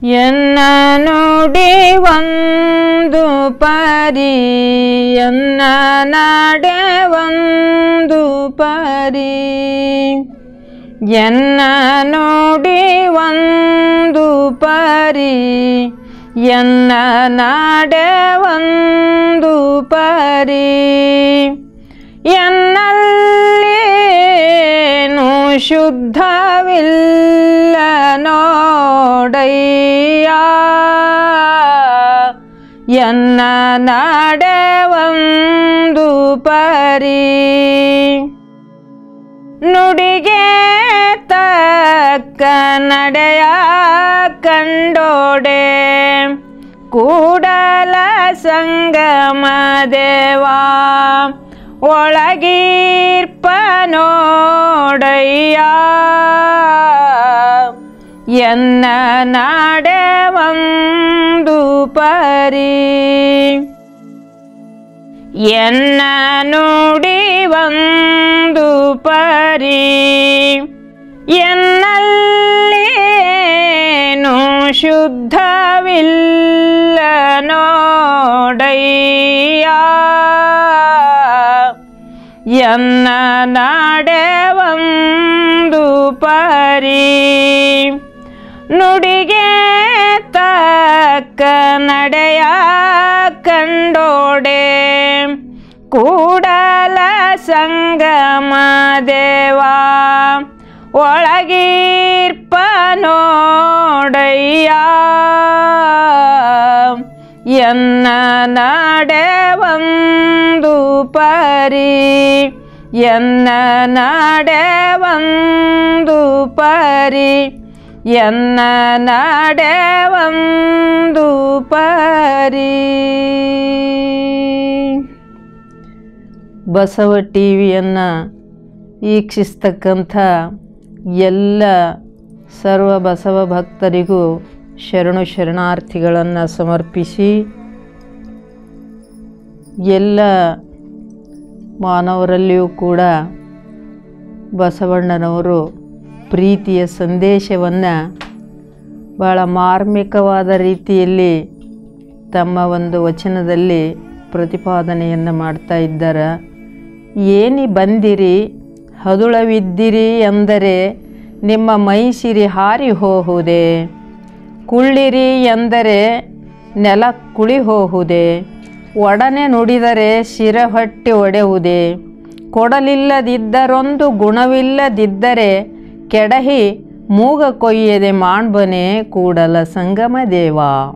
ಎನ್ನ ನುಡಿ ಒಂದು ಪರಿ ಎನ್ನ ನಾಡೆ ಒಂದು ಪರಿ ಎನ್ನ ನುಡಿ ಒಂದು ಪರಿ ಎನ್ನ ನಾಡೆ ಒಂದು ಪರಿ ಎನ್ನಲ್ಲೇನು ಶುದ್ಧವಿಲ್ಲ ನೋಡಯ್ಯ ಎನ್ನ ನಾಡೆ ಒಂದು ಪರಿ ನುಡಿಗೆ ತಕ್ಕ ನಡೆಯ ಕಂಡೋಡೆ ಕೂಡಲ ಸಂಗಮ ದೇವಾ ಒಳಗೀರ್ಪ ನೋಡಯ್ಯ ಎನ್ನ ನಾಡೆ ಒಂದು ಪರಿ ಎನ್ನ ನುಡಿ ಒಂದು ಪರಿ ಎನ್ನಲ್ಲೇನು ಶುದ್ಧವಿಲ್ಲ ನೋಡಯ್ಯ ಎನ್ನ ನಾಡೆ ಒಂದು ಪರಿ ನುಡಿಗೆ ತಕ್ಕ ನಡೆಯ ಕಂಡೋಡೆ ಕೂಡಲ ಸಂಗಮ ದೇವಾ ಒಳಗೀರ್ಪ ನೋಡಯ್ಯ ಎನ್ನ ನಾಡೆ ಒಂದು ಪರಿ ಎನ್ನ ನಾಡೆ ಒಂದು ಪರಿ ಎನ್ನ ನಾಡೆ ಒಂದು ಪರಿ ಬಸವ ಟಿ ವಿಯನ್ನು ವೀಕ್ಷಿಸ್ತಕ್ಕಂಥ ಎಲ್ಲ ಸರ್ವ ಬಸವ ಭಕ್ತರಿಗೂ ಶರಣು ಶರಣಾರ್ಥಿಗಳನ್ನು ಸಮರ್ಪಿಸಿ ಎಲ್ಲ ಮಾನವರಲ್ಲಿಯೂ ಕೂಡ ಬಸವಣ್ಣನವರು ಪ್ರೀತಿಯ ಸಂದೇಶವನ್ನು ಭಾಳ ಮಾರ್ಮಿಕವಾದ ರೀತಿಯಲ್ಲಿ ತಮ್ಮ ಒಂದು ವಚನದಲ್ಲಿ ಪ್ರತಿಪಾದನೆಯನ್ನು ಮಾಡ್ತಾ ಇದ್ದಾರೆ ಏನಿ ಬಂದಿರಿ ಹದುಳವಿದ್ದಿರಿ ಎಂದರೆ ನಿಮ್ಮ ಮೈಸಿರಿ ಹಾರಿ ಹೋಹುದೆ ಕುಳ್ಳಿರಿ ಎಂದರೆ ನೆಲ ಕುಳಿ ಹೋಹುದೆ ಒಡನೆ ನುಡಿದರೆ ಶಿರಹಟ್ಟಿ ಒಡೆಯುವುದೇ ಕೊಡಲಿಲ್ಲದಿದ್ದರೊಂದು ಗುಣವಿಲ್ಲದಿದ್ದರೆ ಕೆಡಹಿ ಮೂಗ ಕೊಯ್ಯದೆ ಮಾಣ್ಬನೆ ಕೂಡಲ ಸಂಗಮ ದೇವ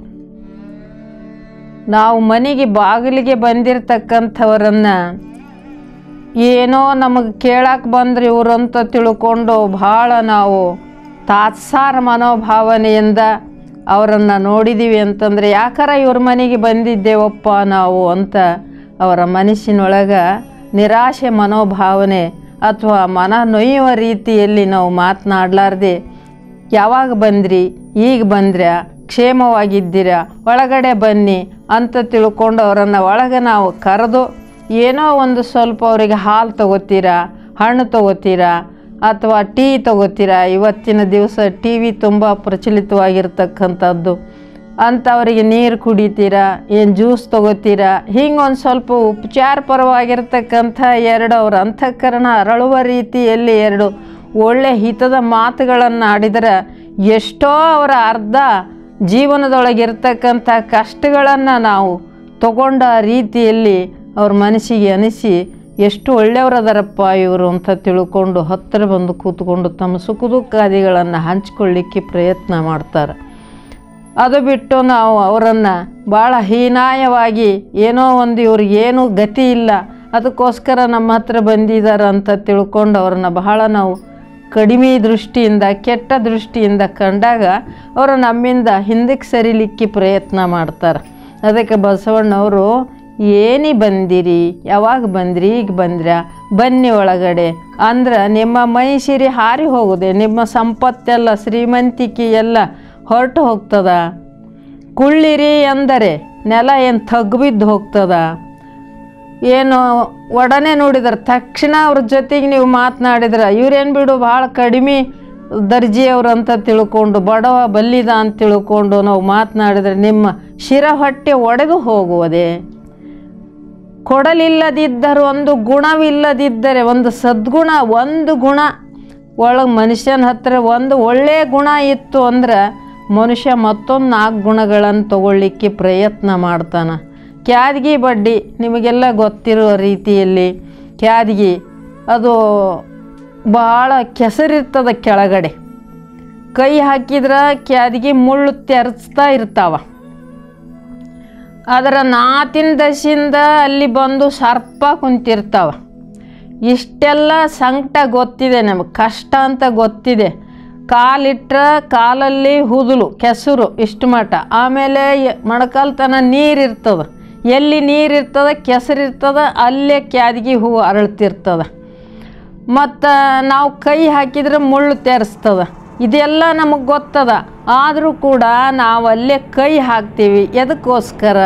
ನಾವು ಮನೆಗೆ ಬಾಗಿಲಿಗೆ ಬಂದಿರತಕ್ಕಂಥವರನ್ನು ಏನೋ ನಮಗೆ ಕೇಳಕ್ಕೆ ಬಂದ್ರೆ ಇವರು ಅಂತ ತಿಳ್ಕೊಂಡು ಭಾಳ ನಾವು ತಾತ್ಸಾರ ಮನೋಭಾವನೆಯಿಂದ ಅವರನ್ನು ನೋಡಿದ್ದೀವಿ ಅಂತಂದರೆ ಯಾಕಾರ ಇವ್ರ ಮನೆಗೆ ಬಂದಿದ್ದೇವಪ್ಪ ನಾವು ಅಂತ ಅವರ ಮನಸ್ಸಿನೊಳಗೆ ನಿರಾಶೆ ಮನೋಭಾವನೆ ಅಥವಾ ಮನ ನೊಯ್ಯುವ ರೀತಿಯಲ್ಲಿ ನಾವು ಮಾತನಾಡಲಾರ್ದೆ ಯಾವಾಗ ಬಂದ್ರಿ ಈಗ ಬಂದ್ರ್ಯಾ ಕ್ಷೇಮವಾಗಿದ್ದೀರಾ ಒಳಗಡೆ ಬನ್ನಿ ಅಂತ ತಿಳ್ಕೊಂಡು ಅವರನ್ನು ಒಳಗೆ ನಾವು ಕರೆದು ಏನೋ ಒಂದು ಸ್ವಲ್ಪ ಅವರಿಗೆ ಹಾಲು ತಗೋತೀರಾ ಹಣ್ಣು ತಗೋತೀರಾ ಅಥವಾ ಟೀ ತಗೋತೀರಾ ಇವತ್ತಿನ ದಿವಸ ಟಿ ವಿ ತುಂಬ ಪ್ರಚಲಿತವಾಗಿರ್ತಕ್ಕಂಥದ್ದು ಅಂತ ಅವರಿಗೆ ನೀರು ಕುಡಿತೀರಾ ಏನು ಜ್ಯೂಸ್ ತಗೋತೀರಾ ಹಿಂಗೆ ಒಂದು ಸ್ವಲ್ಪ ಉಪಚಾರ ಪರವಾಗಿರ್ತಕ್ಕಂಥ ಎರಡು ಅವರ ಅಂತಃಕರಣ ಅರಳುವ ರೀತಿಯಲ್ಲಿ ಎರಡು ಒಳ್ಳೆ ಹಿತದ ಮಾತುಗಳನ್ನು ಆಡಿದರೆ ಎಷ್ಟೋ ಅವರ ಅರ್ಧ ಜೀವನದೊಳಗಿರ್ತಕ್ಕಂಥ ಕಷ್ಟಗಳನ್ನು ನಾವು ತಗೊಂಡ ರೀತಿಯಲ್ಲಿ ಅವ್ರ ಮನಸ್ಸಿಗೆ ಅನಿಸಿ ಎಷ್ಟು ಒಳ್ಳೆಯವರದಾರಪ್ಪ ಇವರು ಅಂತ ತಿಳ್ಕೊಂಡು ಹತ್ತಿರ ಬಂದು ಕೂತ್ಕೊಂಡು ತಮ್ಮ ಸುಖ ದುಃಖಾದಿಗಳನ್ನು ಹಂಚ್ಕೊಳ್ಳಿಕ್ಕೆ ಪ್ರಯತ್ನ ಮಾಡ್ತಾರೆ ಅದು ಬಿಟ್ಟು ನಾವು ಅವರನ್ನು ಭಾಳ ಹೀನಾಯವಾಗಿ ಏನೋ ಒಂದು ಇವ್ರಿಗೆ ಏನೂ ಗತಿ ಇಲ್ಲ ಅದಕ್ಕೋಸ್ಕರ ನಮ್ಮ ಹತ್ರ ಬಂದಿದ್ದಾರೆ ಅಂತ ತಿಳ್ಕೊಂಡು ಅವ್ರನ್ನ ಬಹಳ ನಾವು ಕಡಿಮೆ ದೃಷ್ಟಿಯಿಂದ ಕೆಟ್ಟ ದೃಷ್ಟಿಯಿಂದ ಕಂಡಾಗ ಅವರು ನಮ್ಮಿಂದ ಹಿಂದಕ್ಕೆ ಸರಿಲಿಕ್ಕೆ ಪ್ರಯತ್ನ ಮಾಡ್ತಾರೆ ಅದಕ್ಕೆ ಬಸವಣ್ಣವರು ಏನಿ ಬಂದಿರಿ ಯಾವಾಗ ಬಂದ್ರಿ ಈಗ ಬಂದ್ರ ಬನ್ನಿ ಒಳಗಡೆ ಅಂದ್ರೆ ನಿಮ್ಮ ಮೈ ಸಿರಿ ಹಾರಿ ಹೋಗುದೆ ನಿಮ್ಮ ಸಂಪತ್ತೆಲ್ಲ ಶ್ರೀಮಂತಿಕೆ ಎಲ್ಲ ಹೊರಟು ಹೋಗ್ತದ ಕುಳ್ಳಿರಿ ಎಂದರೆ ನೆಲ ಏನು ತಗ್ಬಿದ್ದು ಹೋಗ್ತದ ಏನು ಒಡನೆ ನೋಡಿದ್ರೆ ತಕ್ಷಣ ಅವ್ರ ಜೊತೆಗೆ ನೀವು ಮಾತನಾಡಿದ್ರೆ ಇವ್ರೇನು ಬಿಡು ಭಾಳ ಕಡಿಮೆ ದರ್ಜಿಯವರು ಅಂತ ತಿಳ್ಕೊಂಡು ಬಡವ ಬಲ್ಲಿದ ಅಂತ ತಿಳ್ಕೊಂಡು ನಾವು ಮಾತನಾಡಿದರೆ ನಿಮ್ಮ ಶಿರ ಹೊಟ್ಟೆ ಒಡೆದು ಹೋಗುವುದೇ ಕೊಡಲಿಲ್ಲದಿದ್ದರೂ ಒಂದು ಗುಣವಿಲ್ಲದಿದ್ದರೆ ಒಂದು ಸದ್ಗುಣ ಒಂದು ಗುಣ ಒಳಗೆ ಮನುಷ್ಯನ ಹತ್ರ ಒಂದು ಒಳ್ಳೆಯ ಗುಣ ಇತ್ತು ಅಂದ್ರೆ ಮನುಷ್ಯ ಮತ್ತೊಂದು ನಾಲ್ಕು ಗುಣಗಳನ್ನು ತಗೊಳ್ಳಿಕ್ಕೆ ಪ್ರಯತ್ನ ಮಾಡ್ತಾನೆ ಕ್ಯಾದ್ಗಿ ಬಡ್ಡಿ ನಿಮಗೆಲ್ಲ ಗೊತ್ತಿರೋ ರೀತಿಯಲ್ಲಿ ಕ್ಯಾದ್ಗಿ ಅದು ಭಾಳ ಕೆಸರಿರ್ತದ ಕೆಳಗಡೆ ಕೈ ಹಾಕಿದ್ರೆ ಕ್ಯಾದ್ಗಿ ಮುಳ್ಳು ತೆರೆಸ್ತಾ ಇರ್ತಾವ ಅದರ ನಾತಿನ ದಶಿಂದ ಅಲ್ಲಿ ಬಂದು ಸರ್ಪ ಕುಂತಿರ್ತಾವ ಇಷ್ಟೆಲ್ಲ ಸಂಕಟ ಗೊತ್ತಿದೆ ನಮಗೆ ಕಷ್ಟ ಅಂತ ಗೊತ್ತಿದೆ ಕಾಲಿಟ್ರೆ ಕಾಲಲ್ಲಿ ಹುದುಲು ಕೆಸರು ಇಷ್ಟು ಮಟ್ಟ ಆಮೇಲೆ ಎ- ಮೊಣಕಾಲ್ತನ ನೀರಿರ್ತದ ಎಲ್ಲಿ ನೀರಿರ್ತದ ಕೆಸರಿರ್ತದ ಅಲ್ಲೇ ಕ್ಯಾದ್ಗಿ ಹೂವು ಅರಳ್ತಿರ್ತದ ಮತ್ತು ನಾವು ಕೈ ಹಾಕಿದ್ರೆ ಮುಳ್ಳು ತೆರೆಸ್ತದ ಇದೆಲ್ಲ ನಮಗೆ ಗೊತ್ತದ ಆದರೂ ಕೂಡ ನಾವು ಅಲ್ಲೇ ಕೈ ಹಾಕ್ತೀವಿ ಎದಕ್ಕೋಸ್ಕರ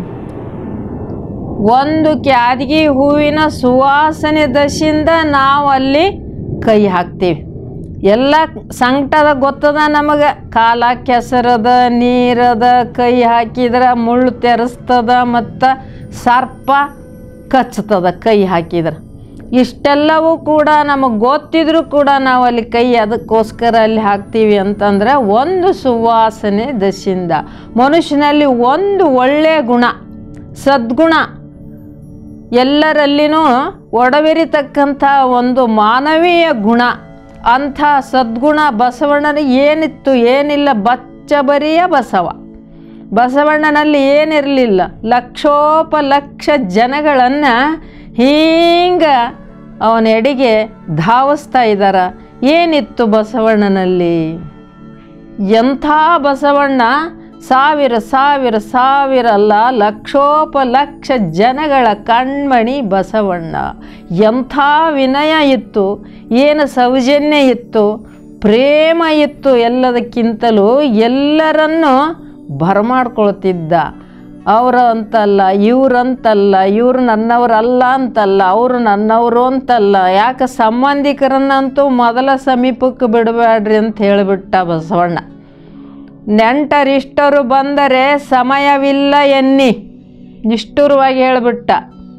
ಒಂದು ಕ್ಯಾದಗಿ ಹೂವಿನ ಸುವಾಸನೆ ದಶಿಂದ ನಾವು ಅಲ್ಲಿ ಕೈ ಹಾಕ್ತೀವಿ ಎಲ್ಲ ಸಂಕಟದ ಗೊತ್ತದ ನಮಗೆ ಕಾಲ ಕೆಸರದ ನೀರದ ಕೈ ಹಾಕಿದ್ರೆ ಮುಳ್ಳು ತೆರೆಸ್ತದ ಮತ್ತು ಸರ್ಪ ಕಚ್ತದ ಕೈ ಹಾಕಿದ್ರೆ ಇಷ್ಟೆಲ್ಲವೂ ಕೂಡ ನಮಗೆ ಗೊತ್ತಿದ್ರೂ ಕೂಡ ನಾವು ಅಲ್ಲಿ ಕೈ ಅದಕ್ಕೋಸ್ಕರ ಅಲ್ಲಿ ಹಾಕ್ತೀವಿ ಅಂತಂದ್ರೆ ಒಂದು ಸುವಾಸನೆ ದಶಿಂದ ಮನುಷ್ಯನಲ್ಲಿ ಒಂದು ಒಳ್ಳೆಯ ಗುಣ ಸದ್ಗುಣ ಎಲ್ಲರಲ್ಲಿನೂ ಒಡವಿರಿತಕ್ಕಂಥ ಒಂದು ಮಾನವೀಯ ಗುಣ ಅಂಥ ಸದ್ಗುಣ ಬಸವಣ್ಣನಿಗೆ ಏನಿತ್ತು ಏನಿಲ್ಲ ಬಚ್ಚಬರಿಯ ಬಸವ ಬಸವಣ್ಣನಲ್ಲಿ ಏನಿರಲಿಲ್ಲ ಲಕ್ಷೋಪಲಕ್ಷ ಜನಗಳನ್ನು ಹಿಂಗೆ ಅವನ ಎಡೆಗೆ ಧಾವಿಸ್ತಾ ಇದ್ದಾರ ಏನಿತ್ತು ಬಸವಣ್ಣನಲ್ಲಿ ಎಂಥ ಬಸವಣ್ಣ ಸಾವಿರ ಸಾವಿರ ಸಾವಿರ ಅಲ್ಲ ಲಕ್ಷೋಪಲಕ್ಷ ಜನಗಳ ಕಣ್ಮಣಿ ಬಸವಣ್ಣ ಎಂಥ ವಿನಯ ಇತ್ತು ಏನು ಸೌಜನ್ಯ ಇತ್ತು ಪ್ರೇಮ ಇತ್ತು ಎಲ್ಲದಕ್ಕಿಂತಲೂ ಎಲ್ಲರನ್ನು ಬರಮಾಡ್ಕೊಳ್ತಿದ್ದ ಅವರು ಅಂತಲ್ಲ ಇವ್ರಂತಲ್ಲ ಇವ್ರು ನನ್ನವರಲ್ಲ ಅಂತಲ್ಲ ಅವರು ನನ್ನವರು ಅಂತಲ್ಲ ಯಾಕೆ ಸಂಬಂಧಿಕರನ್ನಂತೂ ಮೊದಲ ಸಮೀಪಕ್ಕೆ ಬಿಡಬೇಡ್ರಿ ಅಂತ ಹೇಳಿಬಿಟ್ಟ ಬಸವಣ್ಣ ನೆಂಟರಿಷ್ಟರು ಬಂದರೆ ಸಮಯವಿಲ್ಲ ಎನ್ನಿ ನಿಷ್ಠುರವಾಗಿ ಹೇಳಿಬಿಟ್ಟ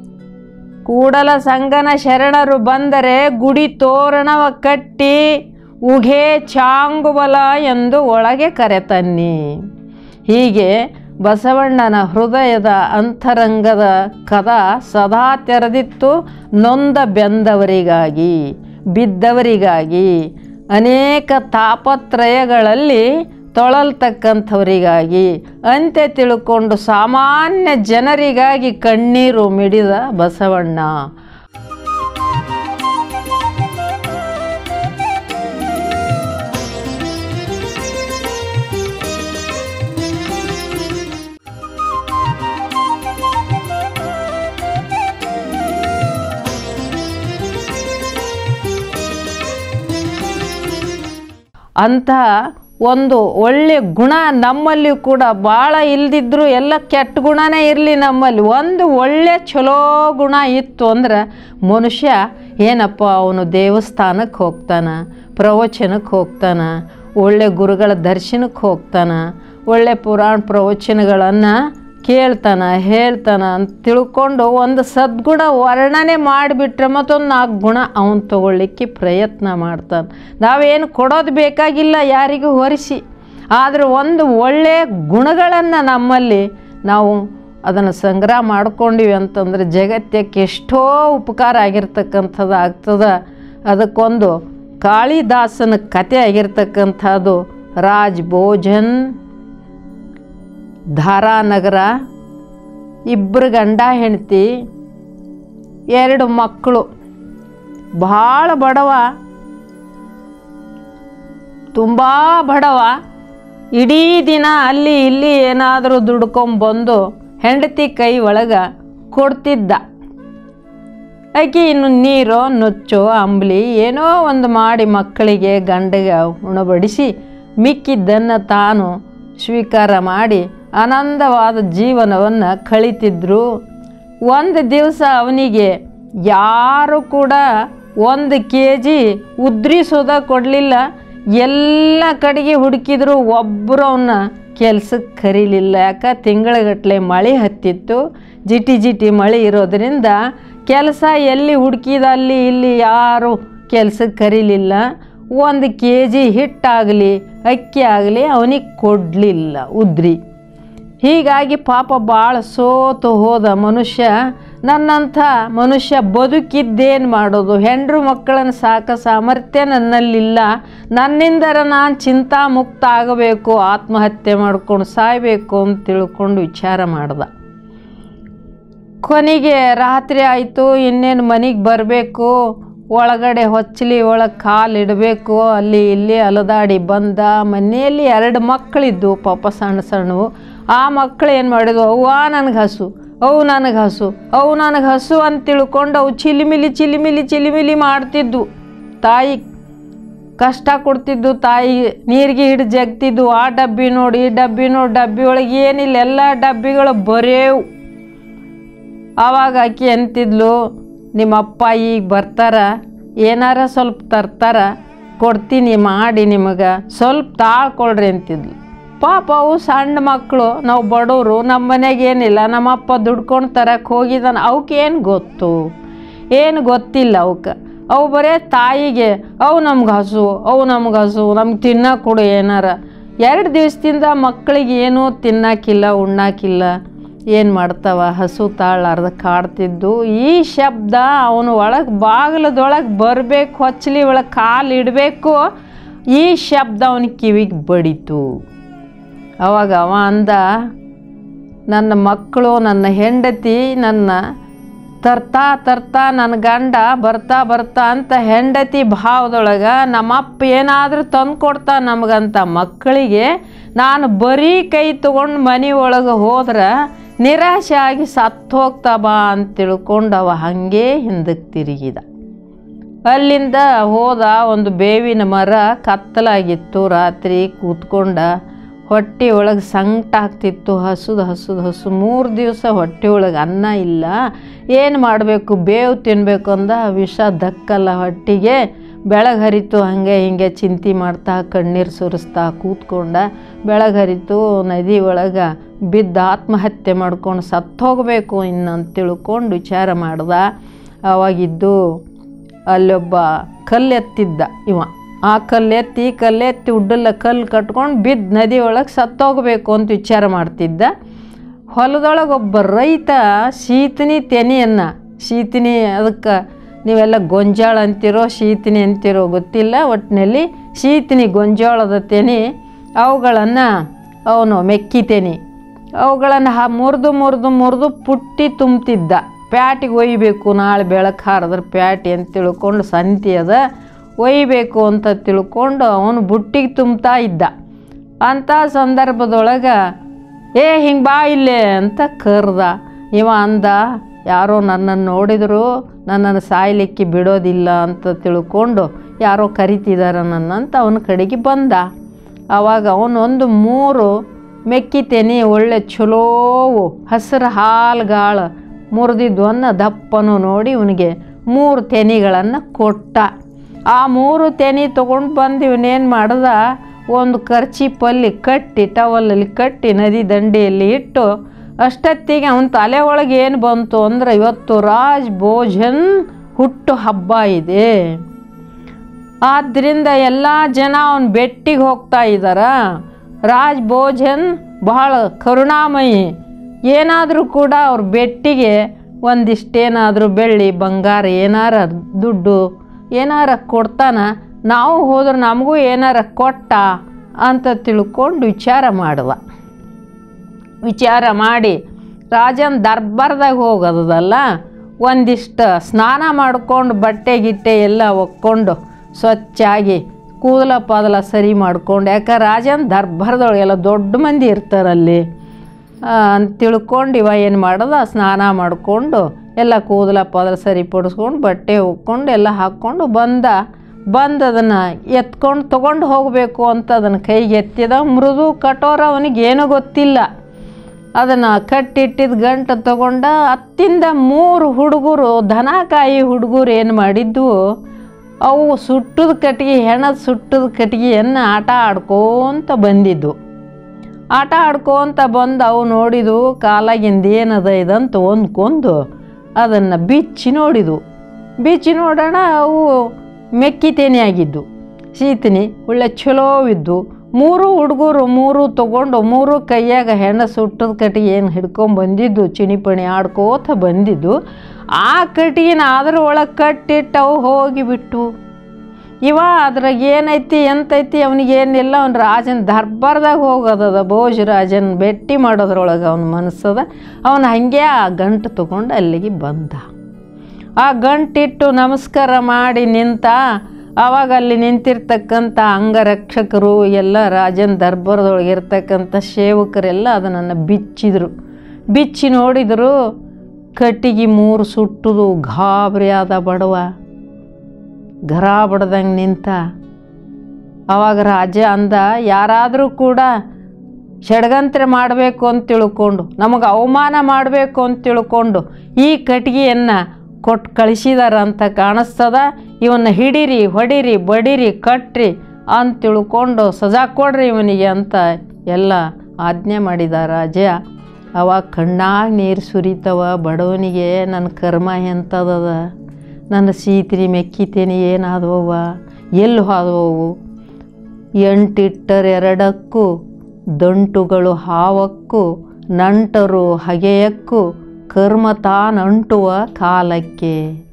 ಕೂಡಲ ಸಂಗನ ಶರಣರು ಬಂದರೆ ಗುಡಿ ತೋರಣವ ಕಟ್ಟಿ ಉಘೆ ಚಾಂಗುಬಲ ಎಂದು ಒಳಗೆ ಕರೆತನ್ನಿ ಹೀಗೆ ಬಸವಣ್ಣನ ಹೃದಯದ ಅಂತರಂಗದ ಕದ ಸದಾ ತೆರೆದಿತ್ತು ನೊಂದ ಬೆಂದವರಿಗಾಗಿ ಬಿದ್ದವರಿಗಾಗಿ ಅನೇಕ ತಾಪತ್ರಯಗಳಲ್ಲಿ ತೊಳಲ್ತಕ್ಕಂಥವರಿಗಾಗಿ ಅಂತೆ ತಿಳ್ಕೊಂಡು ಸಾಮಾನ್ಯ ಜನರಿಗಾಗಿ ಕಣ್ಣೀರು ಮಿಡಿದ ಬಸವಣ್ಣ ಅಂತಹ ಒಂದು ಒಳ್ಳೆಯ ಗುಣ ನಮ್ಮಲ್ಲಿ ಕೂಡ ಭಾಳ ಇಲ್ದಿದ್ರು ಎಲ್ಲ ಕೆಟ್ಟ ಗುಣನೇ ಇರಲಿ ನಮ್ಮಲ್ಲಿ ಒಂದು ಒಳ್ಳೆ ಚಲೋ ಗುಣ ಇತ್ತು ಅಂದ್ರೆ ಮನುಷ್ಯ ಏನಪ್ಪ ಅವನು ದೇವಸ್ಥಾನಕ್ಕೆ ಹೋಗ್ತಾನೆ ಪ್ರವಚನಕ್ಕೆ ಹೋಗ್ತಾನೆ ಒಳ್ಳೆ ಗುರುಗಳ ದರ್ಶನಕ್ಕೆ ಹೋಗ್ತಾನೆ ಒಳ್ಳೆ ಪುರಾಣ ಪ್ರವಚನಗಳನ್ನು ಕೇಳ್ತಾನ ಹೇಳ್ತಾನ ಅಂತ ತಿಳ್ಕೊಂಡು ಒಂದು ಸದ್ಗುಣ ವರ್ಣನೆ ಮಾಡಿಬಿಟ್ರೆ ಮತ್ತೊಂದು ನಾಲ್ಕು ಗುಣ ಅವನು ತಗೊಳ್ಳಿಕ್ಕೆ ಪ್ರಯತ್ನ ಮಾಡ್ತಾನೆ ನಾವೇನು ಕೊಡೋದು ಬೇಕಾಗಿಲ್ಲ ಯಾರಿಗೂ ಹೊರಿಸಿ ಆದರೆ ಒಂದು ಒಳ್ಳೆಯ ಗುಣಗಳನ್ನು ನಮ್ಮಲ್ಲಿ ನಾವು ಅದನ್ನು ಸಂಗ್ರಹ ಮಾಡ್ಕೊಂಡಿವಿ ಅಂತಂದ್ರೆ ಜಗತ್ತಕ್ಕೆ ಎಷ್ಟೋ ಉಪಕಾರ ಆಗಿರ್ತಕ್ಕಂಥದ್ದು ಆಗ್ತದ ಅದಕ್ಕೊಂದು ಕಾಳಿದಾಸನ ಕತೆ ಆಗಿರ್ತಕ್ಕಂಥದ್ದು ರಾಜ್ ಭೋಜನ್ ಧಾರಾನಗರ ಇಬ್ಬರು ಗಂಡ ಹೆಂಡತಿ ಎರಡು ಮಕ್ಕಳು ಭಾಳ ಬಡವ ತುಂಬ ಬಡವ ಇಡೀ ದಿನ ಅಲ್ಲಿ ಇಲ್ಲಿ ಏನಾದರೂ ದುಡ್ಕೊಂಬಂದು ಹೆಂಡತಿ ಕೈ ಒಳಗೆ ಕೊಡ್ತಿದ್ದ ಆಕೆ ಇನ್ನು ನೀರು ನುಚ್ಚು ಅಂಬ್ಲಿ ಏನೋ ಒಂದು ಮಾಡಿ ಮಕ್ಕಳಿಗೆ ಗಂಡಗೆ ಉಣಬಡಿಸಿ ಮಿಕ್ಕಿದ್ದನ್ನು ತಾನು ಸ್ವೀಕಾರ ಮಾಡಿ ಆನಂದವಾದ ಜೀವನವನ್ನು ಕಳಿತಿದ್ರು ಒಂದು ದಿವಸ ಅವನಿಗೆ ಯಾರು ಕೂಡ ಒಂದು ಕೆ ಜಿ ಉದ್ರಿ ಸುಧಾ ಕೊಡಲಿಲ್ಲ ಎಲ್ಲ ಕಡೆಗೆ ಹುಡುಕಿದ್ರು ಒಬ್ಬರು ಅವನ್ನ ಕೆಲ್ಸಕ್ಕೆ ಕರೀಲಿಲ್ಲ ಯಾಕೆ ತಿಂಗಳಗಟ್ಟಲೆ ಮಳೆ ಹತ್ತಿತ್ತು ಜಿಟಿ ಜಿಟಿ ಮಳೆ ಇರೋದ್ರಿಂದ ಕೆಲಸ ಎಲ್ಲಿ ಹುಡುಕಿದ ಅಲ್ಲಿ ಇಲ್ಲಿ ಯಾರು ಕೆಲ್ಸಕ್ಕೆ ಕರೀಲಿಲ್ಲ ಒಂದು ಕೆ ಜಿ ಹಿಟ್ಟಾಗಲಿ ಅಕ್ಕಿ ಆಗಲಿ ಅವನಿಗೆ ಕೊಡಲಿಲ್ಲ ಉದ್ರಿ ಹೀಗಾಗಿ ಪಾಪ ಭಾಳ ಸೋತು ಹೋದ ಮನುಷ್ಯ ನನ್ನಂಥ ಮನುಷ್ಯ ಬದುಕಿದ್ದೇನು ಮಾಡೋದು ಹೆಂಡ್ರು ಮಕ್ಕಳನ್ನು ಸಾಕ ಸಾಮರ್ಥ್ಯ ನನ್ನಲ್ಲಿಲ್ಲ ನನ್ನಿಂದರ ನಾನು ಚಿಂತಾಮುಕ್ತ ಆಗಬೇಕು ಆತ್ಮಹತ್ಯೆ ಮಾಡ್ಕೊಂಡು ಸಾಯಬೇಕು ಅಂತ ತಿಳ್ಕೊಂಡು ವಿಚಾರ ಮಾಡ್ದ ಕೊನೆಗೆ ರಾತ್ರಿ ಆಯಿತು ಇನ್ನೇನು ಮನೆಗೆ ಬರಬೇಕು ಒಳಗಡೆ ಹೊಚ್ಚಲಿ ಒಳಗೆ ಕಾಲು ಇಡಬೇಕು ಅಲ್ಲಿ ಇಲ್ಲಿ ಅಲದಾಡಿ ಬಂದ ಮನೆಯಲ್ಲಿ ಎರಡು ಮಕ್ಕಳಿದ್ದು ಪಾಪ ಸಣ್ಣ ಸಣ್ಣವು ಆ ಮಕ್ಕಳು ಏನು ಮಾಡಿದ್ವು ಅವ್ವ ನನಗೆ ಹಸು ಅವು ನನಗೆ ಹಸು ಅವು ನನಗೆ ಹಸು ಅಂತ ತಿಳ್ಕೊಂಡು ಅವು ಚಿಲಿಮಿಲಿ ಚಿಲಿಮಿಲಿ ಚಿಲಿಮಿಲಿ ಮಾಡ್ತಿದ್ವು ತಾಯಿ ಕಷ್ಟ ಕೊಡ್ತಿದ್ದು ತಾಯಿ ನೀರಿಗೆ ಹಿಡಿದು ಜಗ್ತಿದ್ದು ಆ ಡಬ್ಬಿ ನೋಡಿ ಈ ಡಬ್ಬಿ ನೋಡಿ ಡಬ್ಬಿ ಒಳಗೆ ಏನಿಲ್ಲ ಎಲ್ಲ ಡಬ್ಬಿಗಳು ಬರೇವು ಆವಾಗ ಆಕಿ ಅಂತಿದ್ಲು ನಿಮ್ಮ ಅಪ್ಪ ಈಗ ಬರ್ತಾರ ಏನಾರ ಸ್ವಲ್ಪ ತರ್ತಾರ ಕೊಡ್ತೀನಿ ಮಾಡಿ ನಿಮಗೆ ಸ್ವಲ್ಪ ತಾಳ್ಕೊಳ್ರಿ ಅಂತಿದ್ಲು ಪಾಪ ಅವು ಸಣ್ಣ ಮಕ್ಕಳು ನಾವು ಬಡವರು ನಮ್ಮ ಮನೆಗೆ ಏನಿಲ್ಲ ನಮ್ಮಪ್ಪ ದುಡ್ಕೊಂಡು ತರಕ್ಕೆ ಹೋಗಿದ್ದಾನೆ ಅವಕ್ಕೆ ಏನು ಗೊತ್ತು ಏನು ಗೊತ್ತಿಲ್ಲ ಅವಕ್ಕೆ ಅವು ಬರೇ ತಾಯಿಗೆ ಅವು ನಮ್ಗೆ ಹಸು ಅವು ನಮ್ಗೆ ಹಸು ನಮ್ಗೆ ತಿನ್ನಕ್ಕೆ ಕೊಡು ಏನಾರ ಎರಡು ದಿವಸದಿಂದ ಮಕ್ಕಳಿಗೆ ಏನೂ ತಿನ್ನಕ್ಕಿಲ್ಲ ಉಣ್ಣಾಕಿಲ್ಲ ಏನು ಮಾಡ್ತಾವ ಹಸು ತಾಳಾರ್ದ ಕಾಡ್ತಿದ್ದು ಈ ಶಬ್ದ ಅವನು ಒಳಗೆ ಬಾಗಿಲದೊಳಗೆ ಬರಬೇಕು ಹೊಚ್ಚಲಿ ಒಳಗೆ ಕಾಲು ಇಡಬೇಕು ಈ ಶಬ್ದ ಅವನ ಕಿವಿಗೆ ಬಡಿತು ಅವಾಗ ಅವ ಅಂದ ನನ್ನ ಮಕ್ಕಳು ನನ್ನ ಹೆಂಡತಿ ನನ್ನ ತರ್ತಾ ತರ್ತಾ ನನ್ನ ಗಂಡ ಬರ್ತಾ ಬರ್ತಾ ಅಂತ ಹೆಂಡತಿ ಭಾವದೊಳಗೆ ನಮ್ಮಪ್ಪ ಏನಾದರೂ ತಂದು ಕೊಡ್ತಾ ನಮಗಂತ ಮಕ್ಕಳಿಗೆ ನಾನು ಬರೀ ಕೈ ತೊಗೊಂಡು ಮನೆ ಒಳಗೆ ಹೋದ್ರೆ ನಿರಾಶೆ ಆಗಿ ಸತ್ತು ಹೋಗ್ತಾ ಬಾ ಅಂತ ತಿಳ್ಕೊಂಡು ಅವ ಹಾಗೇ ಹಿಂದಕ್ಕೆ ತಿರುಗಿದ ಅಲ್ಲಿಂದ ಹೋದ ಒಂದು ಬೇವಿನ ಮರ ಕತ್ತಲಾಗಿತ್ತು ರಾತ್ರಿ ಕೂತ್ಕೊಂಡ ಹೊಟ್ಟೆ ಒಳಗೆ ಸಂಕಟ ಆಗ್ತಿತ್ತು ಹಸುದು ಹಸುದು ಹಸು ಮೂರು ದಿವಸ ಹೊಟ್ಟೆ ಒಳಗೆ ಅನ್ನ ಇಲ್ಲ ಏನು ಮಾಡಬೇಕು ಬೇವು ತಿನ್ನಬೇಕು ಅಂದ ವಿಷ ದಕ್ಕಲ್ಲ ಹೊಟ್ಟಿಗೆ ಬೆಳಗ್ಗೆ ಹರಿತು ಹಾಗೆ ಹಿಂಗೆ ಚಿಂತೆ ಮಾಡ್ತಾ ಕಣ್ಣೀರು ಸುರಿಸ್ತಾ ಕೂತ್ಕೊಂಡ ಬೆಳಗ್ಗೆ ಹರಿತು ನದಿ ಒಳಗೆ ಬಿದ್ದು ಆತ್ಮಹತ್ಯೆ ಮಾಡ್ಕೊಂಡು ಸತ್ತು ಹೋಗಬೇಕು ಇನ್ನು ಅಂತ ತಿಳ್ಕೊಂಡು ವಿಚಾರ ಮಾಡ್ದ ಅವಾಗಿದ್ದು ಅಲ್ಲೊಬ್ಬ ಕಲ್ಲೆತ್ತಿದ್ದ ಇವ ಆ ಕಲ್ಲೆತ್ತಿ ಕಲ್ಲೆತ್ತಿ ಉಡ್ಡಲ್ಲ ಕಲ್ಲು ಕಟ್ಕೊಂಡು ಬಿದ್ದು ನದಿ ಒಳಗೆ ಸತ್ತೋಗಬೇಕು ಅಂತ ವಿಚಾರ ಮಾಡ್ತಿದ್ದ ಹೊಲದೊಳಗೆ ಒಬ್ಬ ರೈತ ಶೀತನಿ ತೆನೆಯನ್ನು ಶೀತನಿ ಅದಕ್ಕೆ ನೀವೆಲ್ಲ ಗೊಂಜಾಳ ಅಂತಿರೋ ಶೀತನಿ ಅಂತಿರೋ ಗೊತ್ತಿಲ್ಲ ಒಟ್ಟಿನಲ್ಲಿ ಶೀತನಿ ಗೊಂಜಾಳದ ತೆನೆ ಅವುಗಳನ್ನು ಅವನು ಮೆಕ್ಕಿ ತೆನೆ ಅವುಗಳನ್ನು ಹಾ ಮುರಿದು ಮುರಿದು ಮುರಿದು ಪುಟ್ಟಿ ತುಂಬ್ತಿದ್ದ ಪ್ಯಾಟಿಗೆ ಒಯ್ಯಬೇಕು ನಾಳೆ ಬೆಳಕು ಹಾರಿದ್ರೆ ಪ್ಯಾಟಿ ಅಂತ ತಿಳ್ಕೊಂಡು ಸಂತಿ ಅದ ಒಯ್ಯಬೇಕು ಅಂತ ತಿಳ್ಕೊಂಡು ಅವನು ಬುಟ್ಟಿಗೆ ತುಂಬ್ತಾ ಇದ್ದ ಅಂಥ ಸಂದರ್ಭದೊಳಗೆ ಏ ಹಿಂಗೆ ಬಾ ಇಲ್ಲೇ ಅಂತ ಕರ್ದ ಇವ ಅಂದ ಯಾರೋ ನನ್ನನ್ನು ನೋಡಿದ್ರು ನನ್ನನ್ನು ಸಾಯ್ಲಿಕ್ಕೆ ಬಿಡೋದಿಲ್ಲ ಅಂತ ತಿಳ್ಕೊಂಡು ಯಾರೋ ಕರಿತಿದ್ದಾರೆ ನನ್ನಂತ ಅವನ ಕಡೆಗೆ ಬಂದ ಆವಾಗ ಅವನೊಂದು ಮೂರು ಮೆಕ್ಕಿ ತೆನೆ ಒಳ್ಳೆ ಚಲೋವು ಹಸಿರು ಹಾಲ್ಗಾಳು ಮುರಿದಿದ್ವನ್ನ ದಪ್ಪನು ನೋಡಿ ಇವನಿಗೆ ಮೂರು ತೆನೆಗಳನ್ನು ಕೊಟ್ಟ ಆ ಮೂರು ತೆನೆ ತೊಗೊಂಡು ಬಂದು ಇವನೇನು ಮಾಡ್ದ ಒಂದು ಕರ್ಚಿಪಲ್ಲಿ ಕಟ್ಟಿ ಟವಲಲ್ಲಿ ಕಟ್ಟಿ ನದಿ ದಂಡೆಯಲ್ಲಿ ಇಟ್ಟು ಅಷ್ಟೊತ್ತಿಗೆ ಅವನ ತಲೆ ಒಳಗೆ ಏನು ಬಂತು ಅಂದ್ರೆ ಇವತ್ತು ರಾಜ್ ಭೋಜನ್ ಹುಟ್ಟು ಹಬ್ಬ ಇದೆ ಆದ್ದರಿಂದ ಎಲ್ಲ ಜನ ಅವನ ಬೆಟ್ಟಿಗೆ ಹೋಗ್ತಾ ಇದ್ದಾರ ರಾಜ್ ಭೋಜನ್ ಬಹಳ ಕರುಣಾಮಯಿ ಏನಾದರೂ ಕೂಡ ಅವ್ರ ಬೆಟ್ಟಿಗೆ ಒಂದಿಷ್ಟೇನಾದರೂ ಬೆಳ್ಳಿ ಬಂಗಾರ ಏನಾರ ದುಡ್ಡು ಏನಾರ ಕೊಡ್ತಾನ ನಾವು ಹೋದ್ರೆ ನಮಗೂ ಏನಾರ ಕೊಟ್ಟ ಅಂತ ತಿಳ್ಕೊಂಡು ವಿಚಾರ ಮಾಡುವ ವಿಚಾರ ಮಾಡಿ ರಾಜನ ದರ್ಬಾರ್ದಾಗ ಹೋಗೋದಲ್ಲ ಒಂದಿಷ್ಟು ಸ್ನಾನ ಮಾಡ್ಕೊಂಡು ಬಟ್ಟೆ ಗಿಟ್ಟೆ ಎಲ್ಲ ಒಕ್ಕೊಂಡು ಸ್ವಚ್ಛಾಗಿ ಕೂದಲ ಪಾದಲ ಸರಿ ಮಾಡ್ಕೊಂಡು ಯಾಕೆ ರಾಜನ ದರ್ಬಾರ್ದೊಳಗೆಲ್ಲ ದೊಡ್ಡ ಮಂದಿ ಇರ್ತಾರಲ್ಲಿ ಅಂತ ತಿಳ್ಕೊಂಡು ಇವ ಏನು ಮಾಡೋದು ಸ್ನಾನ ಮಾಡಿಕೊಂಡು ಎಲ್ಲ ಕೂದಲ ಪಾದಲ ಸರಿಪಡಿಸ್ಕೊಂಡು ಬಟ್ಟೆ ಉಕ್ಕೊಂಡು ಎಲ್ಲ ಹಾಕ್ಕೊಂಡು ಬಂದ ಬಂದು ಅದನ್ನು ಎತ್ಕೊಂಡು ತೊಗೊಂಡು ಹೋಗಬೇಕು ಅಂತ ಅದನ್ನು ಕೈಗೆ ಎತ್ತಿದ ಮೃದು ಕಠೋರ ಅವನಿಗೇನೂ ಗೊತ್ತಿಲ್ಲ ಅದನ್ನು ಕಟ್ಟಿಟ್ಟಿದ ಗಂಟು ತಗೊಂಡ ಹತ್ತಿಂದ ಮೂರು ಹುಡುಗರು ದನಕಾಯಿ ಹುಡುಗರು ಏನು ಮಾಡಿದ್ವು ಅವು ಸುಟ್ಟದ ಕಟ್ಗೆ ಹೆಣದ ಸುಟ್ಟದ ಕಟ್ಗೆಯನ್ನು ಆಟ ಆಡ್ಕೋತ ಬಂದಿದ್ದು ಆಟ ಆಡ್ಕೋತ ಬಂದು ಅವು ನೋಡಿದು ಕಾಲಾಗಿಂದ ಏನದ ಇದಂತ ಹೊಂದ್ಕೊಂಡು ಅದನ್ನು ಬಿಚ್ಚಿ ನೋಡಿದು ಬಿಚ್ಚಿ ನೋಡೋಣ ಅವು ಮೆಕ್ಕಿ ತೇನೆ ಆಗಿದ್ದು ಸೀತನಿ ಒಳ್ಳೆ ಚಲೋ ಇದ್ದು ಮೂರು ಹುಡುಗರು ಮೂರು ತಗೊಂಡು ಮೂರು ಕೈಯಾಗ ಹೆಣ್ಣು ಸುಟ್ಟದ ಕಟ್ಟಿಗೆ ಏನು ಹಿಡ್ಕೊಂಡು ಬಂದಿದ್ದು ಚಿಣಿಪಣಿ ಆಡ್ಕೋತ ಬಂದಿದ್ದು ಆ ಕಟ್ಟಿಗೆನ ಅದ್ರ ಒಳಗೆ ಕಟ್ಟಿಟ್ಟು ಅವು ಹೋಗಿಬಿಟ್ಟು ಇವ ಅದ್ರಾಗ ಏನೈತಿ ಎಂತೈತಿ ಅವನಿಗೆ ಏನಿಲ್ಲ ಅವ್ನು ರಾಜನ ದರ್ಬಾರ್ದಾಗ ಹೋಗೋದದ ಭೋಜರಾಜನ ಭೇಟಿ ಮಾಡೋದ್ರೊಳಗೆ ಅವನ ಮನಸ್ಸದ ಅವನು ಹಾಗೆ ಆ ಗಂಟು ತಗೊಂಡು ಅಲ್ಲಿಗೆ ಬಂದ ಆ ಗಂಟಿಟ್ಟು ನಮಸ್ಕಾರ ಮಾಡಿ ನಿಂತ ಆವಾಗ ಅಲ್ಲಿ ನಿಂತಿರ್ತಕ್ಕಂಥ ಅಂಗರಕ್ಷಕರು ಎಲ್ಲ ರಾಜನ ದರ್ಬಾರದೊಳಗೆ ಇರ್ತಕ್ಕಂಥ ಸೇವಕರೆಲ್ಲ ಅದನ್ನು ಬಿಚ್ಚಿದ್ರು ಬಿಚ್ಚಿ ನೋಡಿದರು ಕಟ್ಟಿಗೆ ಮೂರು ಸುಟ್ಟುದು ಗಾಬರಿ ಆದ ಬಡವ ಗರ ಬಡ್ದಂಗೆ ನಿಂತ ಅವಾಗ ರಾಜ ಅಂದ ಯಾರಾದರೂ ಕೂಡ ಷಡ್ಗಂತ್ರೆ ಮಾಡಬೇಕು ಅಂತ ತಿಳ್ಕೊಂಡು ನಮಗೆ ಅವಮಾನ ಮಾಡಬೇಕು ಅಂತ ತಿಳ್ಕೊಂಡು ಈ ಕಟ್ಟಿಗೆಯನ್ನು ಕೊಟ್ಟು ಕಳಿಸಿದಾರ ಅಂತ ಕಾಣಿಸ್ತದ ಇವನ್ನ ಹಿಡೀರಿ ಹೊಡೀರಿ ಬಡೀರಿ ಕಟ್ರಿ ಅಂತ ತಿಳ್ಕೊಂಡು ಸಜಾ ಕೊಡ್ರಿ ಇವನಿಗೆ ಅಂತ ಎಲ್ಲ ಆಜ್ಞೆ ಮಾಡಿದ ರಾಜ ಅವಾಗ ಕಣ್ಣಾಗ ನೀರು ಸುರಿತವ ಬಡವನಿಗೆ ನನ್ನ ಕರ್ಮ ಎಂಥದದ ನನ್ನ ಸೀತ್ರಿ ಮೆಕ್ಕಿತೇನೆ ಏನಾದವವ ಎಲ್ಲಿ ಹೋದವು ಎಂಟಿಟ್ಟರೆರಡಕ್ಕೂ ದಂಟುಗಳು ಹಾವಕ್ಕೂ ನಂಟರು ಹಗೆಯಕ್ಕೂ ಕರ್ಮ ತಾನಂಟುವ ಕಾಲಕ್ಕೆ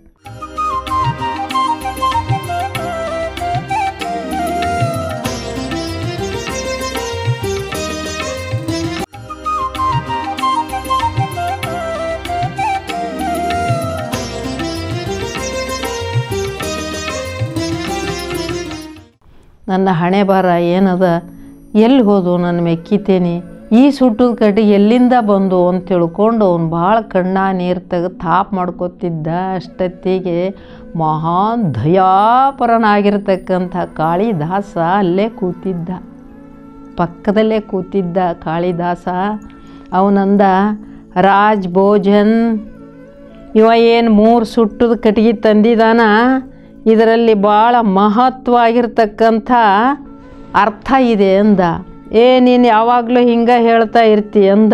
ನನ್ನ ಹಣೆ ಬಾರ ಏನದ ಎಲ್ಲಿ ಹೋದು ನಾನು ಮೆಕ್ಕಿತೇನೆ ಈ ಸುಟ್ಟದ ಕಡ್ಡಿ ಎಲ್ಲಿಂದ ಬಂದು ಅಂತ ತಿಳ್ಕೊಂಡು ಅವ್ನು ಭಾಳ ಕಣ್ಣ ನೀರು ತೆಗೆದು ತಾಪ್ ಮಾಡ್ಕೊತಿದ್ದ ಅಷ್ಟೊತ್ತಿಗೆ ಮಹಾನ್ ದಯಾಪರನಾಗಿರ್ತಕ್ಕಂಥ ಕಾಳಿದಾಸ ಅಲ್ಲೇ ಕೂತಿದ್ದ ಪಕ್ಕದಲ್ಲೇ ಕೂತಿದ್ದ ಕಾಳಿದಾಸ ಅವನಂದ ರಾಜ್ ಭೋಜನ್ ಇವ ಏನು ಮೂರು ಸುಟ್ಟದ ಕಟ್ಗೆ ತಂದಿದಾನ ಇದರಲ್ಲಿ ಭಾಳ ಮಹತ್ವ ಆಗಿರ್ತಕ್ಕಂಥ ಅರ್ಥ ಇದೆ ಅಂದ ಏ ನೀನು ಯಾವಾಗಲೂ ಹಿಂಗೆ ಹೇಳ್ತಾ ಇರ್ತಿ ಅಂದ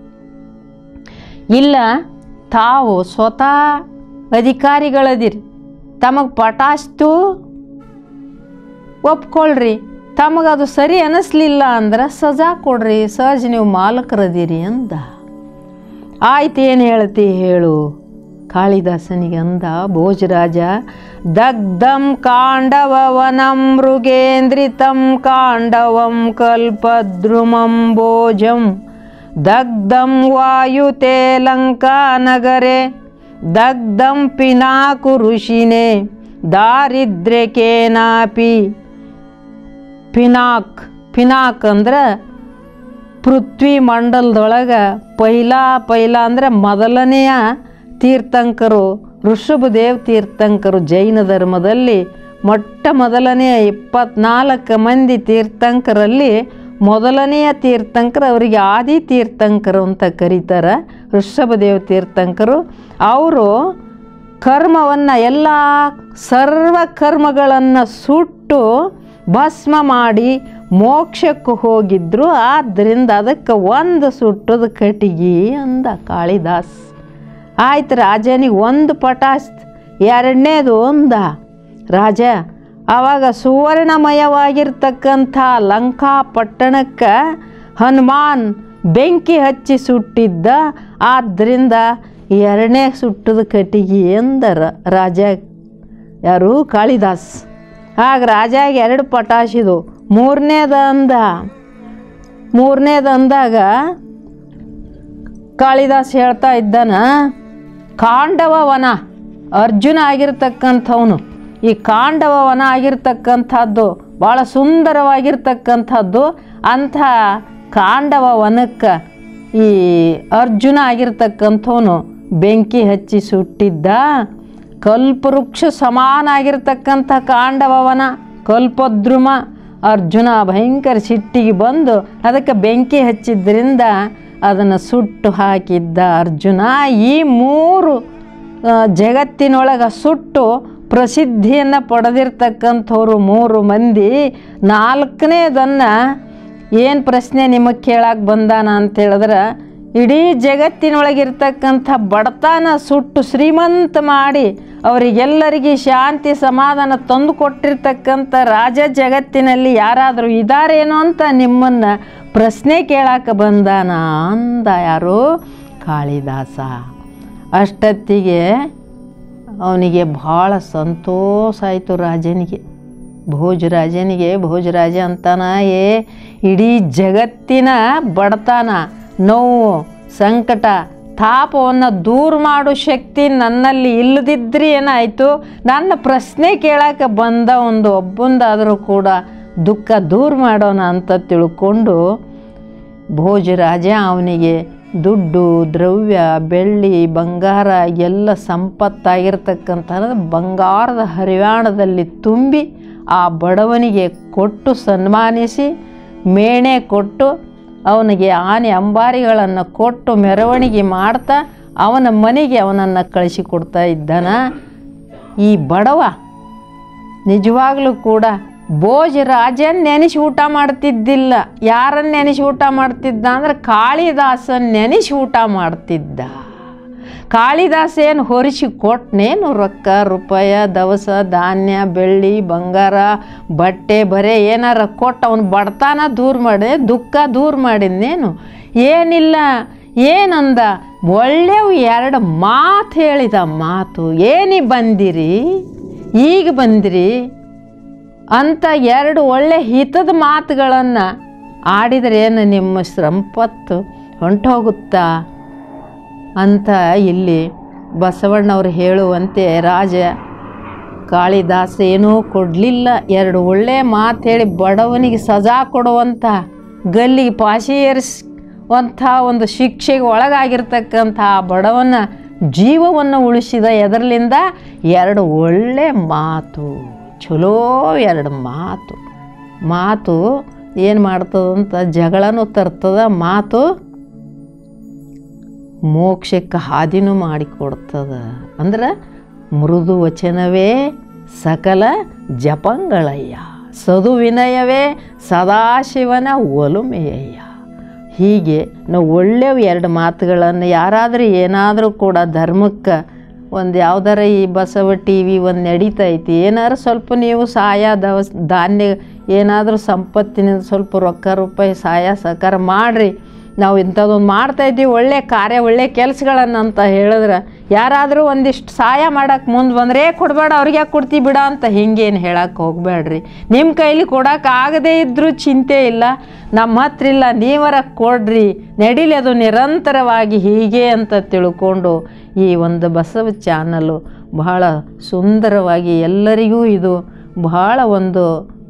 ಇಲ್ಲ ತಾವು ಸ್ವತಃ ಅಧಿಕಾರಿಗಳದಿರಿ ತಮಗೆ ಪಟಾಸ್ತು ಒಪ್ಕೊಳ್ರಿ ತಮಗದು ಸರಿ ಅನ್ನಿಸ್ಲಿಲ್ಲ ಅಂದ್ರೆ ಸಜಾ ಕೊಡ್ರಿ ಸಹಜ ನೀವು ಮಾಲಕರದಿರಿ ಅಂದ ಆಯ್ತು ಏನು ಹೇಳ್ತಿ ಹೇಳು ಕಾಳಿದಾಸನಿಗೆ ಅಂದ ಭೋಜರಾಜ ದಗ್ಧಂ ಕಾಂಡವವನಂ ಮೃಗೇಂದ್ರಿತಂ ಕಾಂಡವಂ ಕಲ್ಪದ್ರುಮಂ ಭೋಜಂ ದಗ್ಧಂ ವಾಯುತೆ ಲಂಕಾನಗರೆ ದಗ್ಧಂ ಪಿನಾಕು ಋಷಿನೇ ದಾರಿದ್ರ್ಯಕೇನಾಪಿ ಪಿನಾಕ್ ಪಿನಾಕ್ ಅಂದ್ರೆ ಪೃಥ್ವಿ ಮಂಡಲದೊಳಗೆ ಪೈಲಾ ಪೈಲಾ ಅಂದರೆ ಮೊದಲನೆಯ ತೀರ್ಥಂಕರು ಋಷಭದೇವ್ ತೀರ್ಥಂಕರು ಜೈನ ಧರ್ಮದಲ್ಲಿ ಮೊಟ್ಟ ಮೊದಲನೆಯ ಇಪ್ಪತ್ನಾಲ್ಕು ಮಂದಿ ತೀರ್ಥಂಕರಲ್ಲಿ ಮೊದಲನೆಯ ತೀರ್ಥಂಕರು ಅವರಿಗೆ ಆದಿ ತೀರ್ಥಂಕರು ಅಂತ ಕರೀತಾರೆ ಋಷಭದೇವ್ ತೀರ್ಥಂಕರು ಅವರು ಕರ್ಮವನ್ನು ಎಲ್ಲ ಸರ್ವ ಕರ್ಮಗಳನ್ನು ಸುಟ್ಟು ಭಸ್ಮ ಮಾಡಿ ಮೋಕ್ಷಕ್ಕೆ ಹೋಗಿದ್ರು ಆದ್ದರಿಂದ ಅದಕ್ಕೆ ಒಂದು ಸುಟ್ಟದ ಕಟ್ಟಿಗೆ ಅಂದ ಕಾಳಿದಾಸ್ ಆಯ್ತು ರಾಜನಿಗೆ ಒಂದು ಪಟಾಸ್ ಎರಡನೇದು ಅಂದ ರಾಜ ಆವಾಗ ಸುವರ್ಣಮಯವಾಗಿರ್ತಕ್ಕಂಥ ಲಂಕಾ ಪಟ್ಟಣಕ್ಕೆ ಹನುಮಾನ್ ಬೆಂಕಿ ಹಚ್ಚಿ ಸುಟ್ಟಿದ್ದ ಆದ್ದರಿಂದ ಎರಡನೇ ಸುಟ್ಟದ ಕಟ್ಟಿಗೆ ಎಂದರ ರಾಜ ಯಾರು ಕಾಳಿದಾಸ್ ಆಗ ರಾಜಾಗ ಎರಡು ಪಟಾಶಿದು ಮೂರನೇದ ಅಂದ ಮೂರನೇದು ಅಂದಾಗ ಕಾಳಿದಾಸ್ ಹೇಳ್ತಾ ಇದ್ದಾನ ಕಾಂಡವ ವನ ಅರ್ಜುನ ಆಗಿರ್ತಕ್ಕಂಥವನು ಈ ಕಾಂಡವ ವನ ಆಗಿರ್ತಕ್ಕಂಥದ್ದು ಭಾಳ ಸುಂದರವಾಗಿರ್ತಕ್ಕಂಥದ್ದು ಅಂಥ ಕಾಂಡವ ವನಕ್ಕೆ ಈ ಅರ್ಜುನ ಆಗಿರ್ತಕ್ಕಂಥವನು ಬೆಂಕಿ ಹಚ್ಚಿ ಸುಟ್ಟಿದ್ದ ಕಲ್ಪವೃಕ್ಷ ಸಮಾನ ಆಗಿರ್ತಕ್ಕಂಥ ಕಾಂಡವವನ ಕಲ್ಪದ್ರುಮ ಅರ್ಜುನ ಭಯಂಕರ ಸಿಟ್ಟಿಗೆ ಬಂದು ಅದಕ್ಕೆ ಬೆಂಕಿ ಹಚ್ಚಿದ್ರಿಂದ ಅದನ್ನು ಸುಟ್ಟು ಹಾಕಿದ್ದ ಅರ್ಜುನ ಈ ಮೂರು ಆ, ಜಗತ್ತಿನೊಳಗೆ ಸುಟ್ಟು ಪ್ರಸಿದ್ಧಿಯನ್ನು ಪಡೆದಿರ್ತಕ್ಕಂಥವ್ರು ಮೂರು ಮಂದಿ ನಾಲ್ಕನೇದನ್ನು ಏನು ಪ್ರಶ್ನೆ ನಿಮಗೆ ಕೇಳಕ್ಕೆ ಬಂದಾನ ಅಂತ ಹೇಳಿದ್ರೆ ಇಡೀ ಜಗತ್ತಿನೊಳಗಿರ್ತಕ್ಕಂಥ ಬಡತನ ಸುಟ್ಟು ಶ್ರೀಮಂತ ಮಾಡಿ ಅವರಿಗೆಲ್ಲರಿಗೆ ಶಾಂತಿ ಸಮಾಧಾನ ತಂದು ಕೊಟ್ಟಿರ್ತಕ್ಕಂಥ ರಾಜ ಜಗತ್ತಿನಲ್ಲಿ ಯಾರಾದರೂ ಇದ್ದಾರೇನೋ ಅಂತ ನಿಮ್ಮನ್ನು ಪ್ರಶ್ನೆ ಕೇಳಕ್ಕೆ ಬಂದಾನ ಅಂದ ಯಾರು ಕಾಳಿದಾಸ ಅಷ್ಟೊತ್ತಿಗೆ ಅವನಿಗೆ ಭಾಳ ಸಂತೋಷ ಆಯಿತು ರಾಜನಿಗೆ ಭೋಜರಾಜನಿಗೆ ಭೋಜರಾಜ ಅಂತಾನ ಏ ಇಡೀ ಜಗತ್ತಿನ ಬಡತನ ನೋವು ಸಂಕಟ ತಾಪವನ್ನು ದೂರ ಮಾಡೋ ಶಕ್ತಿ ನನ್ನಲ್ಲಿ ಇಲ್ಲದಿದ್ದರೆ ಏನಾಯಿತು ನನ್ನ ಪ್ರಶ್ನೆ ಕೇಳಕ್ಕೆ ಬಂದ ಒಂದು ಒಬ್ಬಂದಾದರೂ ಕೂಡ ದುಃಖ ದೂರ ಮಾಡೋಣ ಅಂತ ತಿಳ್ಕೊಂಡು ಭೋಜರಾಜ ಅವನಿಗೆ ದುಡ್ಡು ದ್ರವ್ಯ ಬೆಳ್ಳಿ ಬಂಗಾರ ಎಲ್ಲ ಸಂಪತ್ತಾಗಿರ್ತಕ್ಕಂಥ ಬಂಗಾರದ ಹರಿವಾಣದಲ್ಲಿ ತುಂಬಿ ಆ ಬಡವನಿಗೆ ಕೊಟ್ಟು ಸನ್ಮಾನಿಸಿ ಮೇಣೆ ಕೊಟ್ಟು ಅವನಿಗೆ ಆನೆ ಅಂಬಾರಿಗಳನ್ನು ಕೊಟ್ಟು ಮೆರವಣಿಗೆ ಮಾಡ್ತಾ ಅವನ ಮನೆಗೆ ಅವನನ್ನು ಕಳಿಸಿಕೊಡ್ತಾ ಇದ್ದಾನ ಈ ಬಡವ ನಿಜವಾಗ್ಲೂ ಕೂಡ ಭೋಜರಾಜನ್ ನೆನೆಸಿ ಊಟ ಮಾಡ್ತಿದ್ದಿಲ್ಲ ಯಾರನ್ನು ನೆನೆಸಿ ಊಟ ಮಾಡ್ತಿದ್ದ ಅಂದ್ರೆ ಕಾಳಿದಾಸನ್ ನೆನೆಸಿ ಊಟ ಮಾಡ್ತಿದ್ದ ಕಾಳಿದಾಸ ಏನು ಹೊರಿಸಿ ಕೊಟ್ಟನೇನು ರೊಕ್ಕ ರೂಪಾಯ ದವಸ ಧಾನ್ಯ ಬೆಳ್ಳಿ ಬಂಗಾರ ಬಟ್ಟೆ ಬರೆ ಏನಾರ ಕೊಟ್ಟು ಅವನು ಬಡತನ ದೂರ ಮಾಡಿ ದುಃಖ ದೂರ ಮಾಡಿದ್ನೇನು ಏನಿಲ್ಲ ಏನಂದ ಒಳ್ಳೆಯ ಎರಡು ಮಾತು ಹೇಳಿದ ಮಾತು ಏನಿ ಬಂದಿರಿ ಈಗ ಬಂದಿರಿ ಅಂತ ಎರಡು ಒಳ್ಳೆ ಹಿತದ ಮಾತುಗಳನ್ನು ಆಡಿದರೆ ಏನು ನಿಮ್ಮ ಸಂಪತ್ತು ಹೊಂಟೋಗುತ್ತಾ ಅಂತ ಇಲ್ಲಿ ಬಸವಣ್ಣವ್ರು ಹೇಳುವಂತೆ ರಾಜ ಕಾಳಿದಾಸ ಏನೂ ಕೊಡಲಿಲ್ಲ ಎರಡು ಒಳ್ಳೆಯ ಮಾತು ಹೇಳಿ ಬಡವನಿಗೆ ಸಜಾ ಕೊಡುವಂಥ ಗಲ್ಲಿಗೆ ಪಾಶಿ ಏರಿಸುವಂಥ ಒಂದು ಶಿಕ್ಷೆಗೆ ಒಳಗಾಗಿರ್ತಕ್ಕಂಥ ಆ ಬಡವನ ಜೀವವನ್ನು ಉಳಿಸಿದ ಎದರ್ಲಿಂದ ಎರಡು ಒಳ್ಳೆ ಮಾತು ಚಲೋ ಎರಡು ಮಾತು ಮಾತು ಏನು ಮಾಡ್ತದಂತ ಜಗಳನೂ ತರ್ತದ ಮಾತು ಮೋಕ್ಷಕ್ಕೆ ಹಾದಿನೂ ಮಾಡಿಕೊಡ್ತದ ಅಂದ್ರೆ ಮೃದು ವಚನವೇ ಸಕಲ ಜಪಂಗಳಯ್ಯ ಸದು ವಿನಯವೇ ಸದಾಶಿವನ ಒಲುಮೆಯಯ್ಯ ಹೀಗೆ ನಾವು ಒಳ್ಳೆಯ ಎರಡು ಮಾತುಗಳನ್ನು ಯಾರಾದರೂ ಏನಾದರೂ ಕೂಡ ಧರ್ಮಕ್ಕೆ ಒಂದು ಯಾವ್ದಾರ ಈ ಬಸವ ಟಿ ವಿ ಒಂದು ನಡೀತೈತಿ ಏನಾದ್ರು ಸ್ವಲ್ಪ ನೀವು ಸಹಾಯ ದವಸ ಧಾನ್ಯ ಏನಾದರೂ ಸಂಪತ್ತಿನಿಂದ ಸ್ವಲ್ಪ ರೊಕ್ಕ ರೂಪಾಯಿ ಸಹಾಯ ಸಹಕಾರ ಮಾಡಿರಿ ನಾವು ಇಂಥದ್ದೊಂದು ಮಾಡ್ತಾಯಿದ್ದೀವಿ ಒಳ್ಳೆ ಕಾರ್ಯ ಒಳ್ಳೆ ಕೆಲಸಗಳನ್ನು ಅಂತ ಹೇಳಿದ್ರೆ ಯಾರಾದರೂ ಒಂದಿಷ್ಟು ಸಹಾಯ ಮಾಡೋಕ್ಕೆ ಮುಂದೆ ಬಂದರೆ ಕೊಡಬೇಡ ಅವ್ರಿಗೆ ಯಾಕೆ ಕೊಡ್ತೀವಿ ಬಿಡ ಅಂತ ಹಿಂಗೇನು ಹೇಳಕ್ಕೆ ಹೋಗಬೇಡ್ರಿ ನಿಮ್ಮ ಕೈಲಿ ಕೊಡೋಕೆ ಆಗದೇ ಇದ್ದರೂ ಚಿಂತೆ ಇಲ್ಲ ನಮ್ಮ ಹತ್ರ ಇಲ್ಲ ನೀವರ ಕೊಡ್ರಿ ನಡೀಲಿ ಅದು ನಿರಂತರವಾಗಿ ಹೀಗೆ ಅಂತ ತಿಳ್ಕೊಂಡು ಈ ಒಂದು ಬಸವ ಚಾನಲ್ಲು ಬಹಳ ಸುಂದರವಾಗಿ ಎಲ್ಲರಿಗೂ ಇದು ಬಹಳ ಒಂದು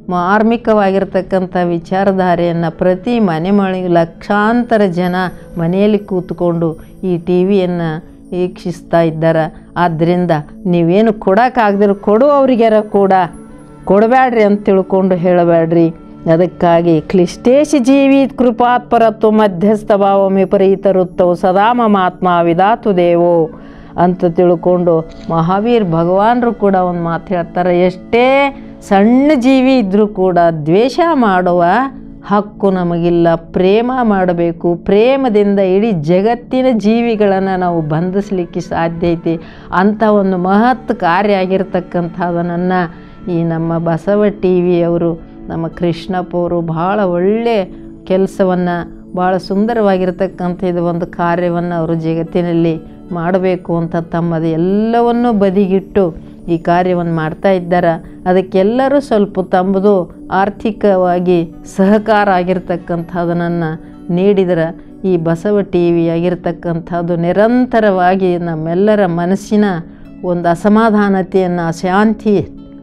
ಮಾರ್ಮಿಕವಾಗಿರ್ತಕ್ಕಂಥ ವಿಚಾರಧಾರೆಯನ್ನು ಪ್ರತಿ ಮನೆ ಮನೆಗೆ ಲಕ್ಷಾಂತರ ಜನ ಮನೆಯಲ್ಲಿ ಕೂತ್ಕೊಂಡು ಈ ಟಿ ವಿಯನ್ನು ವೀಕ್ಷಿಸ್ತಾ ಇದ್ದಾರೆ ಆದ್ದರಿಂದ ನೀವೇನು ಕೊಡೋಕ್ಕಾಗದಿರೋ ಕೊಡುವವರಿಗಾರ ಕೂಡ ಕೊಡಬೇಡ್ರಿ ಅಂತ ತಿಳ್ಕೊಂಡು ಹೇಳಬೇಡ್ರಿ ಅದಕ್ಕಾಗಿ ಕ್ಲಿಷ್ಟೇಶಿ ಜೀವಿ ಕೃಪಾತ್ಪರತ್ವ ಮಧ್ಯಸ್ಥ ಭಾವ ವಿಪರೀತ ಋತ್ತವು ಸದಾ ಮಮಾತ್ಮ ವಿಧಾತು ದೇವೋ ಅಂತ ತಿಳ್ಕೊಂಡು ಮಹಾವೀರ್ ಭಗವಾನರು ಕೂಡ ಒಂದು ಮಾತು ಹೇಳ್ತಾರೆ ಎಷ್ಟೇ ಸಣ್ಣ ಜೀವಿ ಇದ್ದರೂ ಕೂಡ ದ್ವೇಷ ಮಾಡುವ ಹಕ್ಕು ನಮಗಿಲ್ಲ ಪ್ರೇಮ ಮಾಡಬೇಕು ಪ್ರೇಮದಿಂದ ಇಡೀ ಜಗತ್ತಿನ ಜೀವಿಗಳನ್ನು ನಾವು ಬಂಧಿಸಲಿಕ್ಕೆ ಸಾಧ್ಯ ಐತಿ ಅಂಥ ಒಂದು ಮಹತ್ ಕಾರ್ಯ ಆಗಿರ್ತಕ್ಕಂಥದನ್ನು ಈ ನಮ್ಮ ಬಸವ ಟಿ ವಿಯವರು ನಮ್ಮ ಕೃಷ್ಣಪ್ಪ ಅವರು ಭಾಳ ಒಳ್ಳೆಯ ಕೆಲಸವನ್ನು ಭಾಳ ಸುಂದರವಾಗಿರ್ತಕ್ಕಂಥ ಇದು ಒಂದು ಕಾರ್ಯವನ್ನು ಅವರು ಜಗತ್ತಿನಲ್ಲಿ ಮಾಡಬೇಕು ಅಂತ ತಮ್ಮದು ಎಲ್ಲವನ್ನೂ ಬದಿಗಿಟ್ಟು ಈ ಕಾರ್ಯವನ್ನು ಮಾಡ್ತಾ ಇದ್ದಾರೆ ಅದಕ್ಕೆಲ್ಲರೂ ಸ್ವಲ್ಪ ತಮ್ಮದು ಆರ್ಥಿಕವಾಗಿ ಸಹಕಾರ ಆಗಿರ್ತಕ್ಕಂಥದನ್ನು ನೀಡಿದರೆ ಈ ಬಸವ ಟಿ ವಿ ಆಗಿರ್ತಕ್ಕಂಥದ್ದು ನಿರಂತರವಾಗಿ ನಮ್ಮೆಲ್ಲರ ಮನಸ್ಸಿನ ಒಂದು ಅಸಮಾಧಾನತೆಯನ್ನು ಅಶಾಂತಿ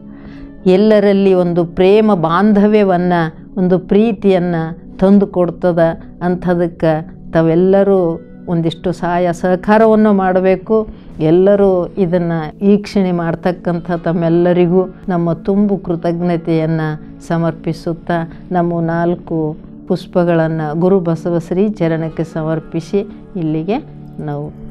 ಎಲ್ಲರಲ್ಲಿ ಒಂದು ಪ್ರೇಮ ಬಾಂಧವ್ಯವನ್ನು ಒಂದು ಪ್ರೀತಿಯನ್ನು ತಂದು ಕೊಡ್ತದ ಅಂಥದಕ್ಕೆ ತಾವೆಲ್ಲರೂ ಒಂದಿಷ್ಟು ಸಹಾಯ ಸಹಕಾರವನ್ನು ಮಾಡಬೇಕು ಎಲ್ಲರೂ ಇದನ್ನು ವೀಕ್ಷಣೆ ಮಾಡ್ತಕ್ಕಂಥ ತಮ್ಮೆಲ್ಲರಿಗೂ ನಮ್ಮ ತುಂಬು ಕೃತಜ್ಞತೆಯನ್ನು ಸಮರ್ಪಿಸುತ್ತಾ ನಮ್ಮ ನಾಲ್ಕು ಪುಷ್ಪಗಳನ್ನು ಗುರು ಬಸವ ಶ್ರೀ ಚರಣಕ್ಕೆ ಸಮರ್ಪಿಸಿ ಇಲ್ಲಿಗೆ ನಾವು